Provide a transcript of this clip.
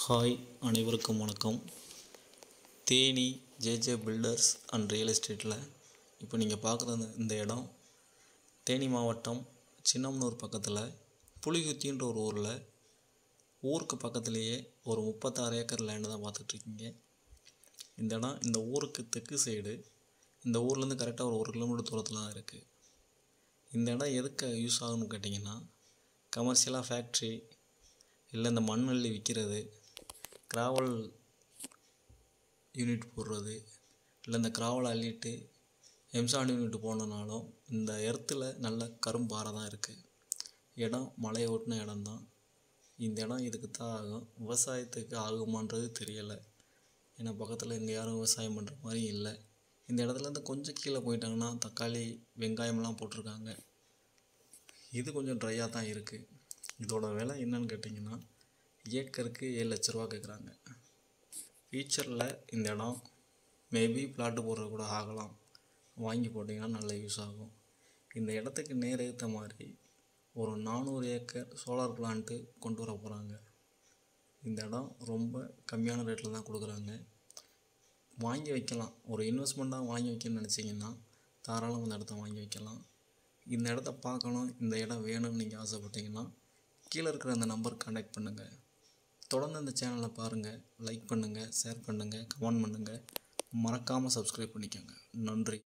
hi அனைவருக்கும் வணக்கம் Theni JJ builders and real எஸ்டேட்டில் இப்போ நீங்கள் பார்க்குற இந்த இடம் தேனி மாவட்டம் சின்னமனூர் பக்கத்தில் புலிகுத்தின்ற ஒரு ஊரில் ஊருக்கு பக்கத்துலேயே ஒரு முப்பத்தாறு ஏக்கர் லேண்டு தான் பார்த்துட்ருக்கீங்க இந்த இடம் இந்த ஊருக்கு தெற்கு சைடு இந்த ஊர்லேருந்து கரெக்டாக ஒரு ஒரு கிலோமீட்டர் தூரத்தில் தான் இருக்குது இந்த இடம் எதுக்கு யூஸ் ஆகும்னு கேட்டிங்கன்னா கமர்ஷியலாக ஃபேக்ட்ரி இல்லை இந்த மண்ணள்ளி விற்கிறது கிராவல் யூனிட் போடுறது இல்லை இந்த கிராவலை அள்ளிட்டு எம்சாண்ட் யூனிட் போனனாலும் இந்த எர்த்தில் நல்ல கரும்பாறை தான் இருக்குது இடம் மலையை ஒட்டின இடம்தான் இந்த இடம் இதுக்கு தான் ஆகும் விவசாயத்துக்கு ஆகுமான்றது தெரியலை ஏன்னா பக்கத்தில் இங்கே யாரும் விவசாயம் பண்ணுற மாதிரி இல்லை இந்த இடத்துலேருந்து கொஞ்சம் கீழே போயிட்டாங்கன்னா தக்காளி வெங்காயம்லாம் போட்டிருக்காங்க இது கொஞ்சம் ட்ரையாக தான் இருக்குது இதோட விலை என்னன்னு கேட்டிங்கன்னா ஏக்கருக்கு ஏழு லட்ச ரூபா கேட்குறாங்க ஃபியூச்சரில் இந்த இடம் மேபி பிளாட்டு போடுறது கூட ஆகலாம் வாங்கி போட்டிங்கன்னா நல்ல யூஸ் ஆகும் இந்த இடத்துக்கு நேர் ஏற்ற மாதிரி ஒரு நானூறு ஏக்கர் சோலார் பிளான்ட்டு கொண்டு வர போகிறாங்க இந்த இடம் ரொம்ப கம்மியான ரேட்டில் தான் கொடுக்குறாங்க வாங்கி வைக்கலாம் ஒரு இன்வெஸ்ட்மெண்ட்டாக வாங்கி வைக்கணும்னு நினச்சிங்கன்னா தாராளமாக இந்த இடத்த வாங்கி வைக்கலாம் இந்த இடத்த பார்க்கணும் இந்த இடம் வேணும்னு நீங்கள் ஆசைப்பட்டீங்கன்னா கீழே இருக்கிற அந்த நம்பருக்கு கான்டாக்ட் பண்ணுங்கள் தொடர்ந்து இந்த சேனலை பாருங்கள் லைக் பண்ணுங்கள் ஷேர் பண்ணுங்கள் கமெண்ட் பண்ணுங்கள் மறக்காமல் சப்ஸ்கிரைப் பண்ணிக்கோங்க நன்றி